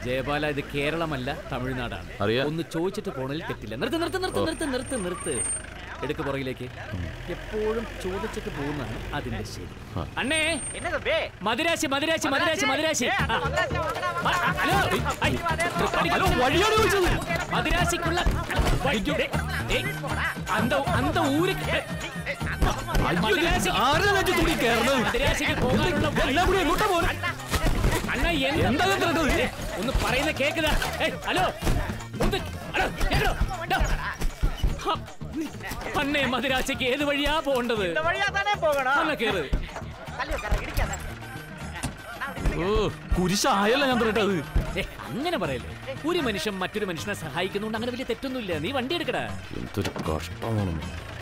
ജയപാല ഇത് കേരളമല്ല തമിഴ്നാടാണ് അറിയാം. ഒന്ന് ചോദിച്ചിട്ട് പോണതിൽ തെറ്റില്ല നിർത്ത് നിർത്ത് നിർത്ത് നിർത്ത് നിർത്ത് നിർത്ത് എടുക്ക് പുറകിലേക്ക് എപ്പോഴും ചോദിച്ചിട്ട് പോകുന്നതാണ് അതിന്റെ ശരി അണ്ണേ മദിരാശി മദിരാശി മദിരാശി മദിരാശി ആ. ആ, ഹലോ ഐ, ഹലോ വഴിയാണ് ചോദിച്ചത് മദിരാശിക്കുള്ള വഴി- ദേ, ദേ, അന്ത അന്ത ഊര് മദിരാശി ആരുടെ നെഞ്ചത്തുകൂടി കേറണത്? മദിരാശിക്ക് പോകാനുള്ള വഴി- എല്ലാം കൂടി എങ്ങോട്ടാ പോകുന്നത്? അണ്ണ എന്താ എന്താ ഇത് കേട്ടത്? ഏ, ഒന്ന് പറയുന്ന കേക്കുത ഹലോ ഒന്ന് ഹലോ കേട്ടോ ഡാ. ഹ, അണ്ണേ മദിരാശിക്ക് ഏത് വഴിയാ പോകേണ്ടത് വഴിയാ തന്നെ പോകണം അല്ല കേറ് ഓ കുരിശായല്ല ഞാൻ തരട്ടത് ഏ, അങ്ങനെ പറയല്ലേ ഒരു മനുഷ്യൻ മറ്റൊരു മനുഷ്യനെ സഹായിക്കുന്നുണ്ട് അങ്ങനെ വലിയ തെറ്റൊന്നുമില്ല നീ വണ്ടി എടുക്കടാ എന്തൊരു കഷ്ടമാണ്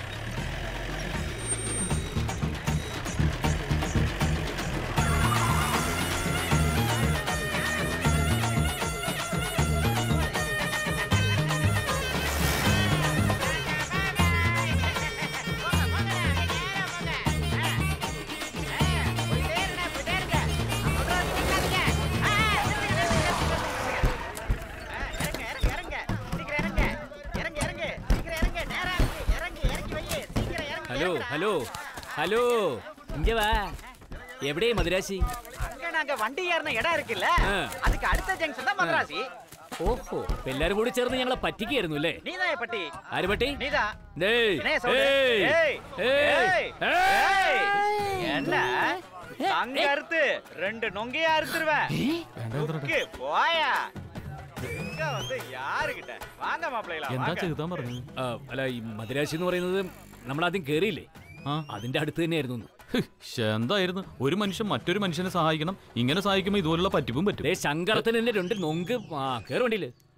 ഹലോ ഹലോ ഹലോ ഇங்க വാ എവിടെ മദിരാശി அங்க நாங்க வண்டி ஏறின இடம் இருக்குல்ல ஆ. அதுக்கு அடுத்த ஜங்ஷன் தான் மദ്രാസി ഓഹോ ഇപ്പൊ എല്ലാരും കൂടി ചേർന്ന് ഞങ്ങളെ പറ്റിക്കായിരുന്നു അല്ലേ நீதான் பட்டி ആര് പറ്റി நீதான் டேய், என்ன சொல்ற? ஏய், ஏய், ஏய், ஏய், ஏய். என்ன அங்க அறுத்து ரெண்டு நொங்கையா அறுத்துருவேன் துக்கு, போயா இங்க வந்து யாருகிட்ட வாங்க மாப்பிள்ளைகளா എന്താ வாங்க ചെയ്താൻ പറഞ്ഞു ആ, അല്ല ഈ മദിരാശി എന്ന് പറയുന്നത് നമ്മൾ ആദ്യം കേറിയില്ലേ ആ അതിന്റെ അടുത്ത് തന്നെയായിരുന്നു ഒന്ന്. ഹ്, ശ്ശെ, എന്തായിരുന്നു ഒരു മനുഷ്യൻ മറ്റൊരു മനുഷ്യനെ സഹായിക്കണം ഇങ്ങനെ സഹായിക്കുമ്പോ ഇതുപോലുള്ള പറ്റിപ്പും പറ്റും ദേ ശങ്കരത്തിന് എന്നെ രണ്ട് നൊങ്ക് ആ കേറ് വണ്ടിയില്